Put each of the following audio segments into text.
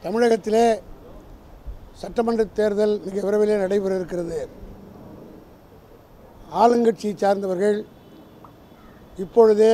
தமிழகத்திலே சட்டமன்ற தேர்தல் மிக விரைவிலே நடைபெற இருக்கிறது ஆளுங்கட்சியை சார்ந்தவர்கள் இப்பொழுதே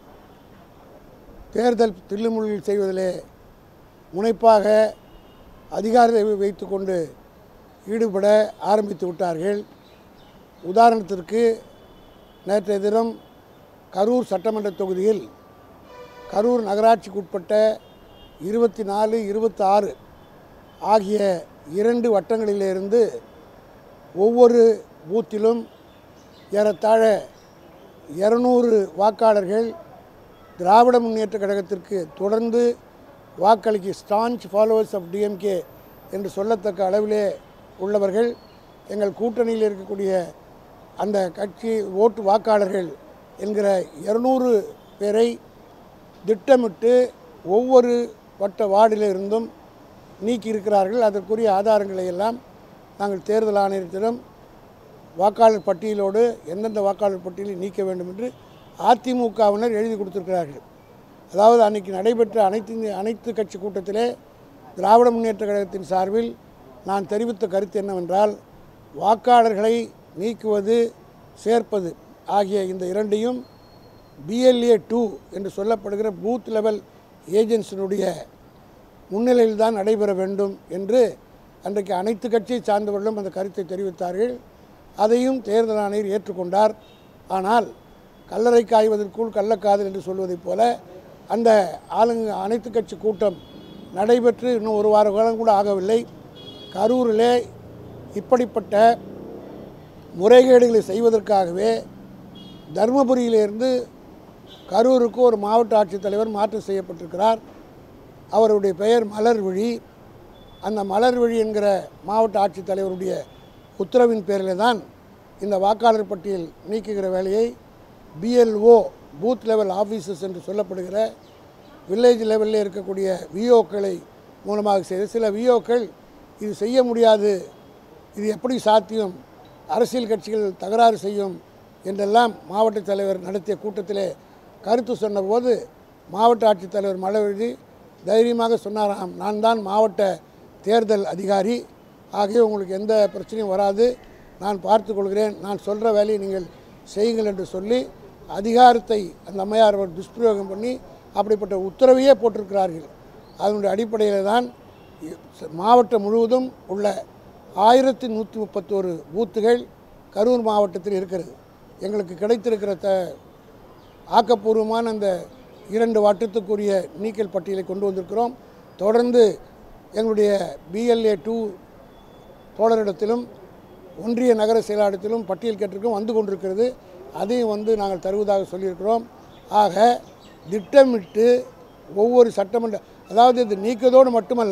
தேர்தல் தில்லுமுள்ளில் செய்வதிலே முனைப்பாக அதிகாரத்தை வைத்துக்கொண்டு ஈடுபட ஆரம்பித்து விட்டார்கள் உதாரணத்திற்கு நேற்றைய தினம் கரூர் சட்டமன்ற தொகுதியில் கரூர் நகராட்சிக்கு உட்பட்ட இருபத்தி நாலு இருபத்தி ஆறு ஆகிய இரண்டு வட்டங்களிலிருந்து ஒவ்வொரு பூத்திலும் ஏறத்தாழ இரநூறு வாக்காளர்கள் திராவிட முன்னேற்ற கழகத்திற்கு தொடர்ந்து வாக்களிக்க ஸ்டான்ச் ஃபாலோவர்ஸ் ஆஃப் டிஎம்கே என்று சொல்லத்தக்க அளவிலே உள்ளவர்கள் எங்கள் கூட்டணியில் இருக்கக்கூடிய அந்த கட்சி ஓட்டு வாக்காளர்கள் என்கிற இருநூறு பேரை திட்டமிட்டு ஒவ்வொரு வட்ட வார்டில் இருந்தும் நீக்கி இருக்கிறார்கள் அதற்குரிய ஆதாரங்களை எல்லாம் நாங்கள் தேர்தல் ஆணையத்திடம் வாக்காளர் பட்டியலோடு எந்தெந்த வாக்காளர் பட்டியலை நீக்க வேண்டும் என்று அதிமுகவினர் எழுதி கொடுத்திருக்கிறார்கள் அதாவது அன்னைக்கு நடைபெற்ற அனைத்து இந்திய- அனைத்து கட்சி கூட்டத்திலே திராவிட முன்னேற்ற கழகத்தின் சார்பில் நான் தெரிவித்த கருத்து என்னவென்றால் வாக்காளர்களை நீக்குவது சேர்ப்பது ஆகிய இந்த இரண்டையும் பிஎல்ஏ டூ என்று சொல்லப்படுகிற பூத் லெவல் ஏஜென்சினுடைய முன்னிலையில் தான் நடைபெற வேண்டும் என்று அன்றைக்கு அனைத்து கட்சியை சார்ந்தவர்களும் அந்த கருத்தை தெரிவித்தார்கள் அதையும் தேர்தல் ஆணையர் ஏற்றுக்கொண்டார் ஆனால் கல்லறை காய்வதற்குள் கள்ளக்காதல் என்று சொல்வதைப் போல அந்த ஆளுங்க அனைத்து கட்சி கூட்டம் நடைபெற்று இன்னும் ஒரு வார காலம் கூட ஆகவில்லை கரூரிலே இப்படிப்பட்ட முறைகேடுகளை செய்வதற்காகவே தருமபுரியிலிருந்து கரூருக்கு ஒரு மாவட்ட ஆட்சித்தலைவர் மாற்றம் செய்யப்பட்டிருக்கிறார் அவருடைய பெயர் மலர்விழி அந்த மலர்விழி என்கிற மாவட்ட ஆட்சித்தலைவருடைய உத்தரவின் பேரில் தான் இந்த வாக்காளர் பட்டியல் நீக்குகிற வேலையை பிஎல்ஓ பூத் லெவல் ஆஃபீஸர்ஸ் என்று சொல்லப்படுகிற வில்லேஜ் லெவலில் இருக்கக்கூடிய விஓக்களை மூலமாக செய்து சில விஓக்கள் இது செய்ய முடியாது இது எப்படி சாத்தியம் அரசியல் கட்சிகள் தகராறு செய்யும் என்றெல்லாம் மாவட்ட தலைவர் நடத்திய கூட்டத்திலே கருத்து சொன்னபோது மாவட்ட ஆட்சித்தலைவர் மலவெழுதி தைரியமாக சொன்னாராம் நான் தான் மாவட்ட தேர்தல் அதிகாரி ஆகிய உங்களுக்கு எந்த பிரச்சனையும் வராது நான் பார்த்து கொள்கிறேன் நான் சொல்கிற வேலையை நீங்கள் செய்யுங்கள் என்று சொல்லி அதிகாரத்தை அந்த அம்மையார் அவர் துஷ்பிரயோகம் பண்ணி அப்படிப்பட்ட உத்தரவையே போட்டிருக்கிறார்கள் அதனுடைய அடிப்படையில் தான் மாவட்டம் முழுவதும் உள்ள ஆயிரத்தி நூற்றி முப்பத்தோரு பூத்துகள் கரூர் மாவட்டத்தில் இருக்கிறது எங்களுக்கு கிடைத்திருக்கிற த ஆக்கப்பூர்வமான அந்த இரண்டு வட்டத்துக்குரிய நீக்கல் பட்டியலை கொண்டு வந்திருக்கிறோம் தொடர்ந்து எங்களுடைய பிஎல்ஏ டூ தோழரிடத்திலும் ஒன்றிய நகர செயலாளத்திலும் பட்டியல் கேட்டிருக்கோம் வந்து கொண்டிருக்கிறது அதையும் வந்து நாங்கள் தருவதாக சொல்லியிருக்கிறோம் ஆக திட்டமிட்டு ஒவ்வொரு சட்டமன்ற அதாவது இது நீக்கதோடு மட்டுமல்ல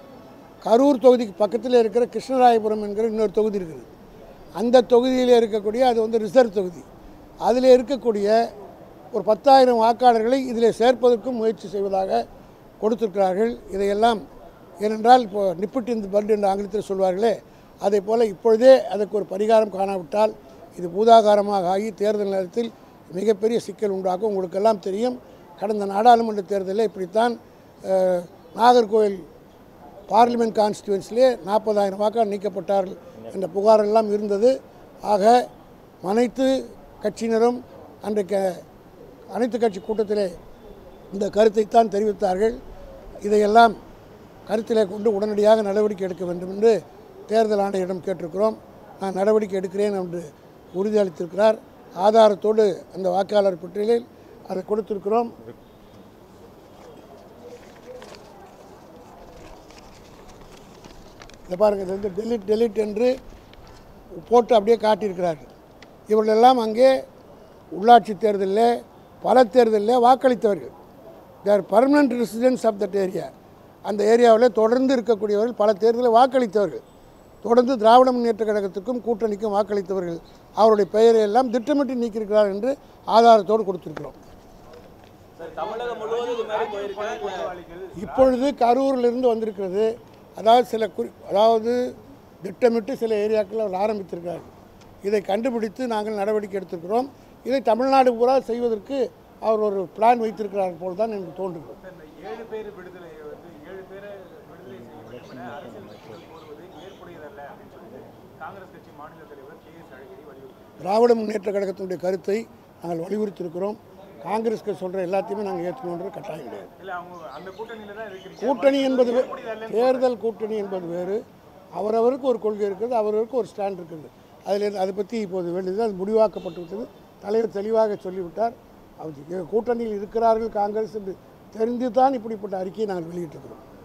கரூர் தொகுதிக்கு பக்கத்தில் இருக்கிற கிருஷ்ணராயபுரம் என்கிற இன்னொரு தொகுதி இருக்குது அந்த தொகுதியில் இருக்கக்கூடிய அது வந்து ரிசர்வ் தொகுதி அதில் இருக்கக்கூடிய ஒரு பத்தாயிரம் வாக்காளர்களை இதில் சேர்ப்பதற்கும் முயற்சி செய்வதாக கொடுத்திருக்கிறார்கள் இதையெல்லாம் ஏனென்றால் இப்போ நிப்பிட் இந்த பண்ட் என்று ஆங்கிலத்தில் சொல்வார்களே அதே போல் இப்பொழுதே அதற்கு ஒரு பரிகாரம் காணாவிட்டால் இது பூதாகாரமாக ஆகி தேர்தல் நேரத்தில் மிகப்பெரிய சிக்கல் உண்டாக்கும் உங்களுக்கெல்லாம் தெரியும் கடந்த நாடாளுமன்ற தேர்தலில் இப்படித்தான் அஹ், நாகர்கோவில் பார்லிமெண்ட் கான்ஸ்டியூன்சிலே நாற்பதாயிரம் வாக்காளர் நீக்கப்பட்டார்கள் என்ற புகாரெல்லாம் இருந்தது ஆக அனைத்து கட்சியினரும் அன்றைக்கு அனைத்து கட்சி கூட்டத்திலே இந்த கருத்தைத்தான் தெரிவித்தார்கள் இதையெல்லாம் கருத்திலே கொண்டு உடனடியாக நடவடிக்கை எடுக்க வேண்டும் என்று தேர்தல் ஆணையரிடம் கேட்டிருக்கிறோம் நான் நடவடிக்கை எடுக்கிறேன் என்று உறுதியளித்திருக்கிறார் ஆதாரத்தோடு அந்த வாக்காளர் பட்டியலில் அதை கொடுத்திருக்கிறோம் இதை பாருங்கள் இது வந்து டெலிட் டெலிட் என்று போட்டு அப்படியே காட்டியிருக்கிறார்கள் இவர்களெல்லாம் அங்கே உள்ளாட்சி தேர்தலில் பல தேர்தலில் வாக்களித்தவர்கள் they're permanent residents of that area அந்த ஏரியாவில் தொடர்ந்து இருக்கக்கூடியவர்கள் பல தேர்தலில் வாக்களித்தவர்கள் தொடர்ந்து திராவிட முன்னேற்ற கழகத்துக்கும் கூட்டணிக்கும் வாக்களித்தவர்கள் அவருடைய பெயரை எல்லாம் திட்டமிட்டு நீக்கியிருக்கிறார் என்று ஆதாரத்தோடு கொடுத்திருக்கிறோம் சார் தமிழகம் முழுவதும் இது மாதிரி போயிருக்கு இப்பொழுது கரூரிலிருந்து வந்திருக்கிறது அதாவது சில குறி அதாவது திட்டமிட்டு சில ஏரியாக்கள் அவர் ஆரம்பித்திருக்கிறார்கள் இதை கண்டுபிடித்து நாங்கள் நடவடிக்கை எடுத்திருக்கிறோம் இதை தமிழ்நாடு பூரா செய்வதற்கு அவர் ஒரு பிளான் வைத்திருக்கிறார் போல் தான் எனக்கு தோன்றுகிறது இந்த ஏழு பேர் விடுதலை வந்து ஏழு பேரை விடுதலை கோருவது ஏற்புடையதல்ல அப்படின்னு சொல்லிட்டு காங்கிரஸ் கட்சி மாநில தலைவர் கே எஸ் அழகிரி வலியுறுத்தி திராவிட முன்னேற்ற கழகத்தினுடைய கருத்தை நாங்கள் வலியுறுத்தியிருக்கிறோம் காங்கிரஸ்க்கு சொல்கிற எல்லாத்தையுமே நாங்கள் ஏற்றுக்கணுன்ற கட்டாயம் கிடையாது இல்ல அவங்க அந்த கூட்டணியில தான் இருக்கிறீங்க கூட்டணி என்பது வே- தேர்தல் கூட்டணி என்பது வேறு அவரவருக்கு ஒரு கொள்கை இருக்குது அவரவருக்கு ஒரு ஸ்டாண்ட் இருக்குது அதில் அதை பற்றி இப்போது வேண்டியது அது முடிவாக்கப்பட்டு விட்டது தலைவர் தெளிவாக சொல்லிவிட்டார் அவர் கூட்டணியில் இருக்கிறார்கள் காங்கிரஸ் என்று தெரிந்து தான் இப்படிப்பட்ட அறிக்கையை நாங்கள் வெளியிட்டிருக்கிறோம்